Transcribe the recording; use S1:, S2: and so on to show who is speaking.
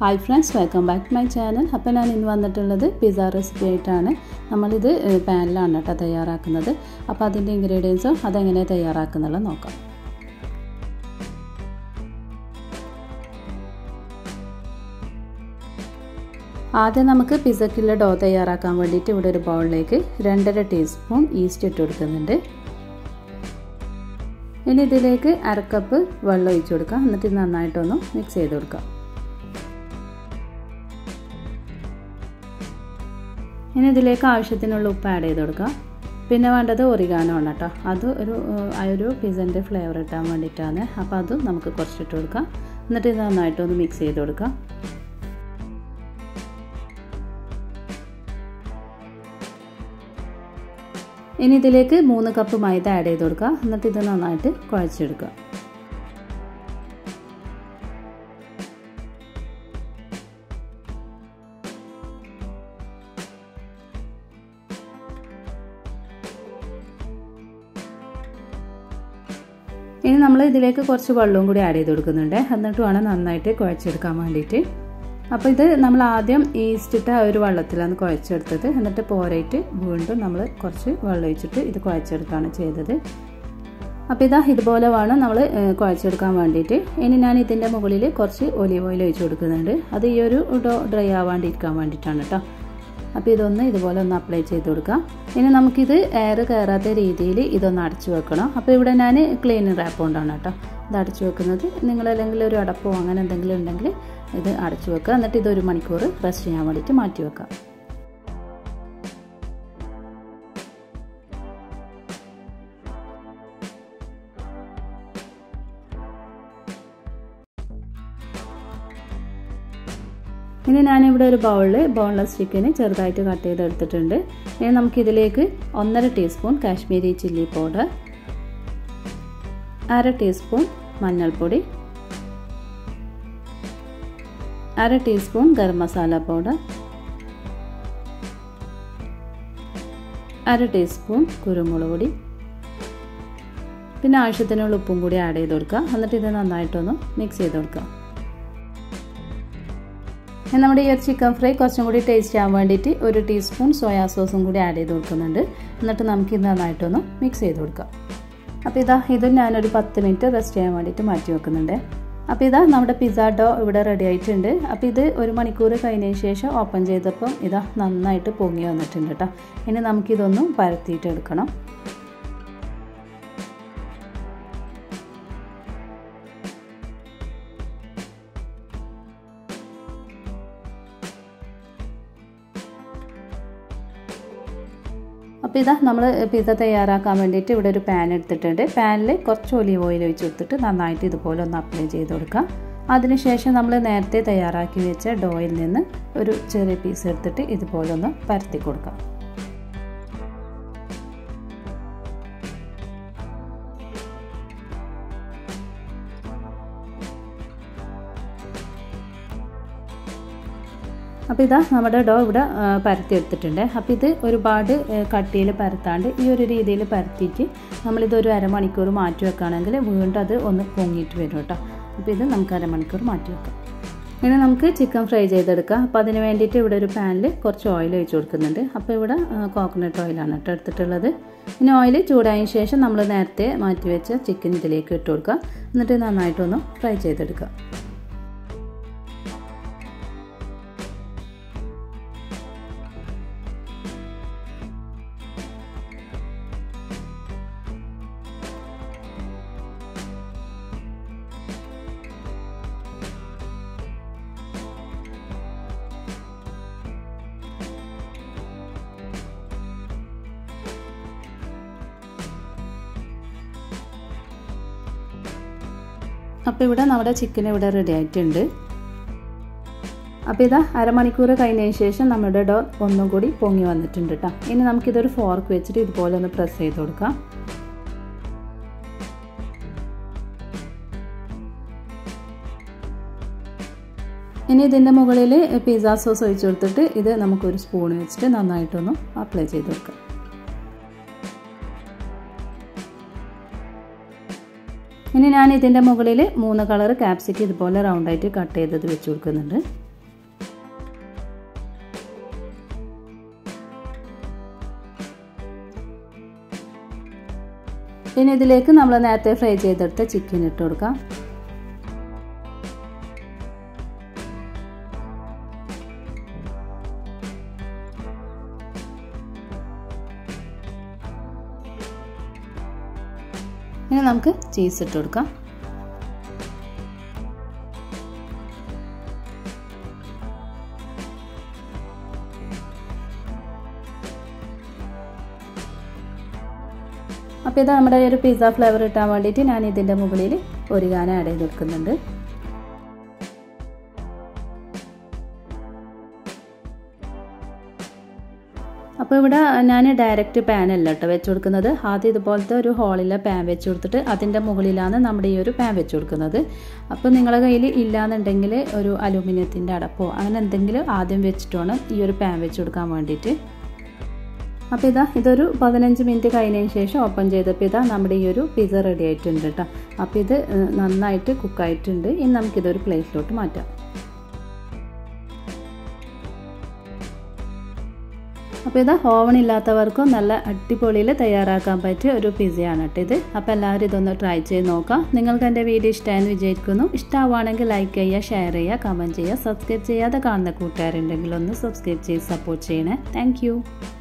S1: hi friends welcome back to my channel അപ്പോൾ ഞാൻ ഇന്ന് വന്നിട്ടുള്ളത് പിസ്സ റെസിപ്പി ആയിട്ടാണ് നമ്മളിത് പാനിലാണ് കേട്ടോ തയ്യാറാക്കുന്നത് അപ്പോൾ അതിൻ്റെ ഇൻഗ്രീഡിയൻസും അതെങ്ങനെ തയ്യാറാക്കുന്നുള്ളത് നോക്കാം ആദ്യം നമുക്ക് പിസ്സക്കുള്ള ഡോ തയ്യാറാക്കാൻ വേണ്ടിയിട്ട് ഇവിടെ ഒരു ബൗളിലേക്ക് രണ്ടര ടീസ്പൂൺ ഈസ്റ്റ് ഇട്ട് കൊടുക്കുന്നുണ്ട് ഇനി ഇതിലേക്ക് അരക്കപ്പ് വെള്ളം ഒഴിച്ചു കൊടുക്കാം എന്നിട്ട് ഇത് നന്നായിട്ടൊന്ന് മിക്സ് ചെയ്ത് കൊടുക്കാം ഇനി ഇതിലേക്ക് ആവശ്യത്തിനുള്ള ഉപ്പ് ആഡ് ചെയ്ത് കൊടുക്കാം പിന്നെ വേണ്ടത് ഒറിഗാനോ ആണ് കേട്ടോ അത് ഒരു ഒരു പിസൻ്റെ ഫ്ലേവർ ഇട്ടാൻ വേണ്ടിയിട്ടാണ് അപ്പോൾ അതും നമുക്ക് കുറച്ചിട്ട് കൊടുക്കാം എന്നിട്ട് ഇത് നന്നായിട്ടൊന്ന് മിക്സ് ചെയ്ത് കൊടുക്കാം ഇനി ഇതിലേക്ക് മൂന്ന് കപ്പ് മൈദ ആഡ് ചെയ്ത് കൊടുക്കുക എന്നിട്ട് ഇത് നന്നായിട്ട് കുഴച്ചെടുക്കുക ഇനി നമ്മൾ ഇതിലേക്ക് കുറച്ച് വെള്ളവും കൂടി ആഡ് ചെയ്ത് കൊടുക്കുന്നുണ്ട് എന്നിട്ട് വേണം നന്നായിട്ട് കുഴച്ചെടുക്കാൻ വേണ്ടിയിട്ട് അപ്പോൾ ഇത് നമ്മൾ ആദ്യം ഈസ്റ്റ് ഇട്ട ഒരു വെള്ളത്തിലാണ് കുഴച്ചെടുത്തത് എന്നിട്ട് പോരായിട്ട് വീണ്ടും നമ്മൾ കുറച്ച് വെള്ളം ഒഴിച്ചിട്ട് ഇത് കുഴച്ചെടുക്കുകയാണ് ചെയ്തത് അപ്പോൾ ഇതാ ഇതുപോലെ വേണം നമ്മൾ കുഴച്ചെടുക്കാൻ വേണ്ടിയിട്ട് ഇനി ഞാൻ ഇതിൻ്റെ മുകളിൽ കുറച്ച് ഒലിവ് ഓയിൽ ഒഴിച്ച് കൊടുക്കുന്നുണ്ട് അത് ഈ ഒരു ഡോ ഡ്രൈ ആവാണ്ടിരിക്കാൻ വേണ്ടിയിട്ടാണ് കേട്ടോ അപ്പോൾ ഇതൊന്ന് ഇതുപോലെ ഒന്ന് അപ്ലൈ ചെയ്ത് കൊടുക്കാം ഇനി നമുക്കിത് എയർ കയറാത്ത രീതിയിൽ ഇതൊന്ന് അടച്ചു വെക്കണം അപ്പോൾ ഇവിടെ ഞാൻ ക്ലീൻ റാപ്പ് കൊണ്ടാണ് കേട്ടോ ഇത് അടച്ചു വെക്കുന്നത് നിങ്ങളല്ലെങ്കിൽ ഒരു അടപ്പോ അങ്ങനെ എന്തെങ്കിലും ഉണ്ടെങ്കിൽ ഇത് അടച്ചു വെക്കുക എന്നിട്ട് ഇതൊരു മണിക്കൂർ റെസ്റ്റ് ചെയ്യാൻ വേണ്ടിയിട്ട് മാറ്റി വെക്കാം ഇനി ഞാനിവിടെ ഒരു ബൗളിൽ ബോൺലെസ് ചിക്കന് ചെറുതായിട്ട് കട്ട് ചെയ്തെടുത്തിട്ടുണ്ട് ഇനി നമുക്കിതിലേക്ക് ഒന്നര ടീസ്പൂൺ കാശ്മീരി ചില്ലി പൗഡർ അര ടീസ്പൂൺ മഞ്ഞൾപ്പൊടി അര ടീസ്പൂൺ ഗരം മസാല പൗഡർ അര ടീസ്പൂൺ കുരുമുളക് പൊടി പിന്നെ ആവശ്യത്തിനുള്ള ഉപ്പും കൂടി ആഡ് ചെയ്ത് കൊടുക്കുക എന്നിട്ട് ഇത് നന്നായിട്ടൊന്ന് മിക്സ് ചെയ്ത് കൊടുക്കുക നമ്മുടെ ഈ ഒരു ചിക്കൻ ഫ്രൈ കുറച്ചും കൂടി ടേസ്റ്റ് ആവാൻ വേണ്ടിയിട്ട് ഒരു ടീസ്പൂൺ സോയാ സോസും കൂടി ആഡ് ചെയ്ത് കൊടുക്കുന്നുണ്ട് എന്നിട്ട് നമുക്ക് ഇത് നന്നായിട്ടൊന്ന് മിക്സ് ചെയ്ത് കൊടുക്കാം അപ്പോൾ ഇതാ ഇത് ഞാനൊരു പത്ത് മിനിറ്റ് റെസ്റ്റ് ചെയ്യാൻ വേണ്ടിയിട്ട് മാറ്റി വെക്കുന്നുണ്ട് അപ്പോൾ ഇതാ നമ്മുടെ പിസ്സ ഡോ ഇവിടെ റെഡി ആയിട്ടുണ്ട് അപ്പോൾ ഇത് ഒരു മണിക്കൂർ കഴിഞ്ഞതിന് ശേഷം ഓപ്പൺ ചെയ്തപ്പോൾ ഇതാ നന്നായിട്ട് പൊങ്ങി വന്നിട്ടുണ്ട് കേട്ടോ ഇനി നമുക്കിതൊന്നും പരത്തിയിട്ട് എടുക്കണം അപ്പോൾ ഇതാ നമ്മൾ പിസ്സ തയ്യാറാക്കാൻ വേണ്ടിയിട്ട് ഇവിടെ ഒരു പാൻ എടുത്തിട്ടുണ്ട് പാനിൽ കുറച്ച് ഒലിവ് ഓയിൽ ഒഴിച്ച് കൊടുത്തിട്ട് നന്നായിട്ട് ഇതുപോലെ ഒന്ന് അപ്ലൈ ചെയ്ത് കൊടുക്കുക അതിനുശേഷം നമ്മൾ നേരത്തെ തയ്യാറാക്കി വെച്ച ഡോയിൽ നിന്ന് ഒരു ചെറിയ പീസ് എടുത്തിട്ട് ഇതുപോലെ ഒന്ന് പരത്തി കൊടുക്കാം അപ്പോൾ ഇതാ നമ്മുടെ ഡോ ഇവിടെ പരത്തി എടുത്തിട്ടുണ്ട് അപ്പോൾ ഇത് ഒരുപാട് കട്ടിയിൽ പരത്താണ്ട് ഈ ഒരു രീതിയിൽ പരത്തിയിട്ട് നമ്മളിതൊരു അരമണിക്കൂർ മാറ്റി വെക്കുകയാണെങ്കിൽ വീണ്ടും അത് ഒന്ന് പൊങ്ങിയിട്ട് വരും കേട്ടോ അപ്പോൾ ഇത് നമുക്ക് അരമണിക്കൂർ മാറ്റി വെക്കാം ഇനി നമുക്ക് ചിക്കൻ ഫ്രൈ ചെയ്തെടുക്കാം അപ്പോൾ അതിന് വേണ്ടിയിട്ട് ഇവിടെ ഒരു പാനിൽ കുറച്ച് ഓയിൽ ഒഴിച്ച് കൊടുക്കുന്നുണ്ട് അപ്പോൾ ഇവിടെ കോക്കനട്ട് ഓയിലാണ് കേട്ടോ എടുത്തിട്ടുള്ളത് ഇനി ഓയിൽ ചൂടായതിനു ശേഷം നമ്മൾ നേരത്തെ മാറ്റി വെച്ച ചിക്കൻ ഇതിലേക്ക് ഇട്ട് കൊടുക്കുക എന്നിട്ട് നന്നായിട്ടൊന്ന് ഫ്രൈ ചെയ്തെടുക്കുക അപ്പോൾ ഇവിടെ നമ്മുടെ ചിക്കൻ ഇവിടെ റെഡി ആയിട്ടുണ്ട് അപ്പോൾ ഇതാ അരമണിക്കൂർ കഴിഞ്ഞതിന് ശേഷം നമ്മുടെ ഡോ ഒന്നും കൂടി പൊങ്ങി വന്നിട്ടുണ്ട് കേട്ടോ ഇനി നമുക്കിതൊരു ഫോർക്ക് വെച്ചിട്ട് ഇതുപോലെ ഒന്ന് പ്രസ് ചെയ്ത് കൊടുക്കാം ഇനി ഇതിൻ്റെ മുകളിൽ പിസ്സ സോസ് ഒഴിച്ചു കൊടുത്തിട്ട് ഇത് നമുക്കൊരു സ്പൂൺ വെച്ചിട്ട് നന്നായിട്ടൊന്ന് അപ്ലൈ ചെയ്ത് കൊടുക്കാം ഇനി ഞാൻ ഇതിൻ്റെ മുകളിൽ മൂന്ന് കളർ ക്യാപ്സിക്ക് ഇതുപോലെ റൗണ്ടായിട്ട് കട്ട് ചെയ്തത് വെച്ച് കൊടുക്കുന്നുണ്ട് ഇനി ഇതിലേക്ക് നമ്മൾ നേരത്തെ ഫ്രൈ ചെയ്തെടുത്ത ചിക്കൻ ഇട്ട് കൊടുക്കാം ഇനി നമുക്ക് ചീസ് ഇട്ട് കൊടുക്കാം അപ്പോൾ ഇത് നമ്മുടെ ഒരു പിസ്സ ഫ്ലേവർ ഇട്ടാൻ വേണ്ടിയിട്ട് ഞാൻ ഇതിൻ്റെ മുകളിൽ ഒരു ഗാന ആഡ് ചെയ്ത് കൊടുക്കുന്നുണ്ട് അപ്പോൾ ഇവിടെ ഞാൻ ഡയറക്റ്റ് പാൻ അല്ല കേട്ടോ വെച്ച് കൊടുക്കുന്നത് ആദ്യം ഇതുപോലത്തെ ഒരു ഹോളിലെ പാൻ വെച്ച് കൊടുത്തിട്ട് അതിൻ്റെ മുകളിലാണ് നമ്മുടെ ഈ ഒരു പാൻ വെച്ച് കൊടുക്കുന്നത് അപ്പോൾ നിങ്ങളുടെ കയ്യിൽ ഇല്ലാന്നുണ്ടെങ്കിൽ ഒരു അലൂമിനിയത്തിൻ്റെ അടപ്പോ അങ്ങനെ എന്തെങ്കിലും ആദ്യം വെച്ചിട്ട് വേണം ഈ ഒരു പാൻ വെച്ച് കൊടുക്കാൻ വേണ്ടിയിട്ട് അപ്പോൾ ഇതാ ഇതൊരു പതിനഞ്ച് മിനിറ്റ് കഴിഞ്ഞതിന് ശേഷം ഓപ്പൺ ചെയ്തപ്പോൾ ഇതാ നമ്മുടെ ഈ ഒരു പിസ്സ റെഡി ആയിട്ടുണ്ട് കേട്ടോ അപ്പോൾ ഇത് നന്നായിട്ട് കുക്കായിട്ടുണ്ട് ഇനി നമുക്കിതൊരു പ്ലേറ്റിലോട്ട് മാറ്റാം അപ്പോൾ ഇത് ഓവൺ ഇല്ലാത്തവർക്കും നല്ല അടിപൊളിയിൽ തയ്യാറാക്കാൻ പറ്റിയ ഒരു പിസയാണ് കേട്ടോ ഇത് അപ്പോൾ എല്ലാവരും ഇതൊന്ന് ട്രൈ ചെയ്ത് നോക്കാം നിങ്ങൾക്ക് എൻ്റെ വീഡിയോ ഇഷ്ടമായെന്ന് വിചാരിക്കുന്നു ഇഷ്ടമാവുകയാണെങ്കിൽ ലൈക്ക് ചെയ്യുക ഷെയർ ചെയ്യുക കമൻറ്റ് ചെയ്യുക സബ്സ്ക്രൈബ് ചെയ്യാതെ കാണുന്ന കൂട്ടുകാരുണ്ടെങ്കിൽ ഒന്ന് സബ്സ്ക്രൈബ് ചെയ്ത് സപ്പോർട്ട് ചെയ്യണേ താങ്ക്